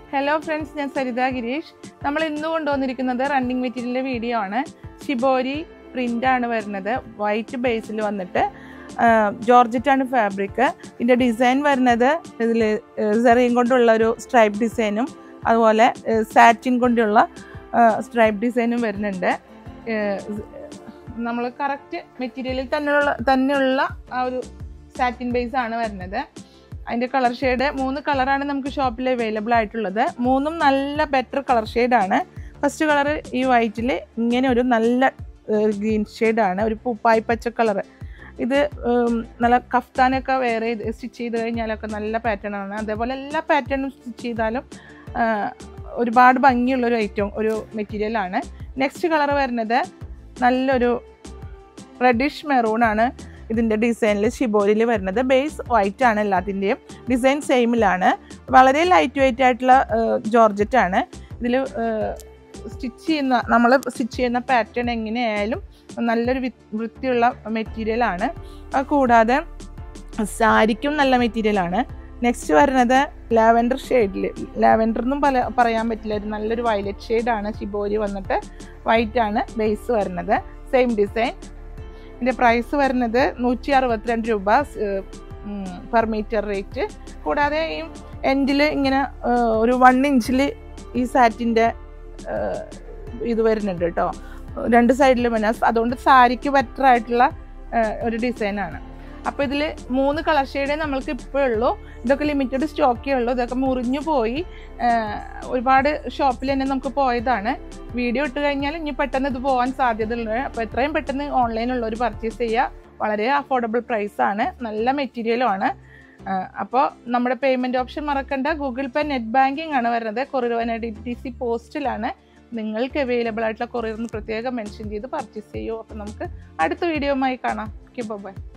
hello friends ഞാൻ സരിത ഗിരീഷ് നമ്മൾ ഇന്ന് കൊണ്ടുവന്നിരിക്കുന്നത് റണ്ണിങ് മെറ്റീരിയലിൻ്റെ വീഡിയോ ആണ് ഷിബോരി പ്രിൻ്റ് ആണ് വരുന്നത് വൈറ്റ് ബേസിൽ വന്നിട്ട് ജോർജറ്റ് ആണ് ഫാബ്രിക് ഇതിൻ്റെ ഡിസൈൻ വരുന്നത് ഇതിൽ സെറിയും കൊണ്ടുള്ള ഒരു സ്ട്രൈപ്പ് ഡിസൈനും അതുപോലെ സാറ്റിൻ കൊണ്ടുള്ള സ്ട്രൈപ്പ് ഡിസൈനും വരുന്നുണ്ട് നമ്മൾ കറക്റ്റ് മെറ്റീരിയലിൽ തന്നെയുള്ള തന്നെയുള്ള ആ ഒരു സാറ്റിൻ ബേസ് ആണ് വരുന്നത് അതിൻ്റെ കളർ ഷെയ്ഡ് മൂന്ന് കളറാണ് നമുക്ക് ഷോപ്പിൽ അവൈലബിൾ ആയിട്ടുള്ളത് മൂന്നും നല്ല ബെറ്റർ കളർ ഷെയ്ഡാണ് ഫസ്റ്റ് കളർ ഈ വൈറ്റിൽ ഇങ്ങനെ ഒരു നല്ല ഗ്രീൻ ഷെയ്ഡാണ് ഒരു പൂപ്പായി പച്ച കളർ ഇത് നല്ല കഫ്താനൊക്കെ വേറെ സ്റ്റിച്ച് ചെയ്ത് കഴിഞ്ഞാലൊക്കെ നല്ല പാറ്റേൺ ആണ് അതേപോലെ എല്ലാ പാറ്റേണും സ്റ്റിച്ച് ചെയ്താലും ഒരുപാട് ഭംഗിയുള്ള ഒരു ഐറ്റം ഒരു മെറ്റീരിയലാണ് നെക്സ്റ്റ് കളർ വരുന്നത് നല്ലൊരു റെഡിഷ് മെറൂൺ ആണ് ഇതിൻ്റെ ഡിസൈനിൽ ഷിബോരിൽ വരുന്നത് ബേസ് വൈറ്റ് ആണ് എല്ലാത്തിൻ്റെയും ഡിസൈൻ സെയിമിലാണ് വളരെ ലൈറ്റ് വെയിറ്റ് ആയിട്ടുള്ള ജോർജറ്റ് ആണ് ഇതിൽ സ്റ്റിച്ച് ചെയ്യുന്ന നമ്മൾ സ്റ്റിച്ച് ചെയ്യുന്ന പാറ്റേൺ എങ്ങനെയായാലും നല്ലൊരു വൃത്തിയുള്ള മെറ്റീരിയലാണ് അത് കൂടാതെ സാരിക്കും നല്ല മെറ്റീരിയലാണ് നെക്സ്റ്റ് വരുന്നത് ലാവൻഡർ ഷെയ്ഡിൽ ലാവൻഡർ എന്നും പല പറയാൻ പറ്റില്ല ഒരു നല്ലൊരു വയലറ്റ് ഷെയ്ഡാണ് ഷിബോരി വന്നിട്ട് വൈറ്റ് ആണ് ബേസ് വരുന്നത് സെയിം ഡിസൈൻ ഇതിൻ്റെ പ്രൈസ് വരുന്നത് നൂറ്റി അറുപത്തിരണ്ട് രൂപ പെർ മീറ്റർ റേറ്റ് കൂടാതെ ഈ എൻഡിൽ ഇങ്ങനെ ഒരു വൺ ഇഞ്ചിൽ ഈ സാറ്റിൻ്റെ ഇത് വരുന്നുണ്ട് കേട്ടോ രണ്ട് സൈഡിലും പിന്നെ അതുകൊണ്ട് സാരിക്ക് ബെറ്റർ ആയിട്ടുള്ള ഒരു ഡിസൈനാണ് അപ്പോൾ ഇതിൽ മൂന്ന് കളർ ഷെയ്ഡേ നമ്മൾക്ക് ഇപ്പോൾ ഉള്ളൂ ഇതൊക്കെ ലിമിറ്റഡ് സ്റ്റോക്കേ ഉള്ളൂ ഇതൊക്കെ മുറിഞ്ഞു പോയി ഒരുപാട് ഷോപ്പിൽ തന്നെ നമുക്ക് പോയതാണ് വീഡിയോ ഇട്ട് കഴിഞ്ഞാൽ ഇനി പെട്ടെന്ന് ഇത് പോകാൻ സാധ്യതയുണ്ട് അപ്പോൾ എത്രയും പെട്ടെന്ന് ഓൺലൈനുള്ളവർ പർച്ചേസ് ചെയ്യുക വളരെ അഫോർഡബിൾ പ്രൈസാണ് നല്ല മെറ്റീരിയലും ആണ് അപ്പോൾ നമ്മുടെ പേയ്മെൻറ്റ് ഓപ്ഷൻ മറക്കണ്ട ഗൂഗിൾ പേ നെറ്റ് ബാങ്കിങ് ആണ് വരുന്നത് കൊറിയർ ഡി ടി സി പോസ്റ്റിലാണ് നിങ്ങൾക്ക് അവൈലബിൾ ആയിട്ടുള്ള കൊറിയറിന് പ്രത്യേകം മെൻഷൻ ചെയ്ത് പർച്ചേസ് ചെയ്യൂ അപ്പോൾ നമുക്ക് അടുത്ത വീഡിയോയുമായി കാണാം ഓക്കെ ബൈ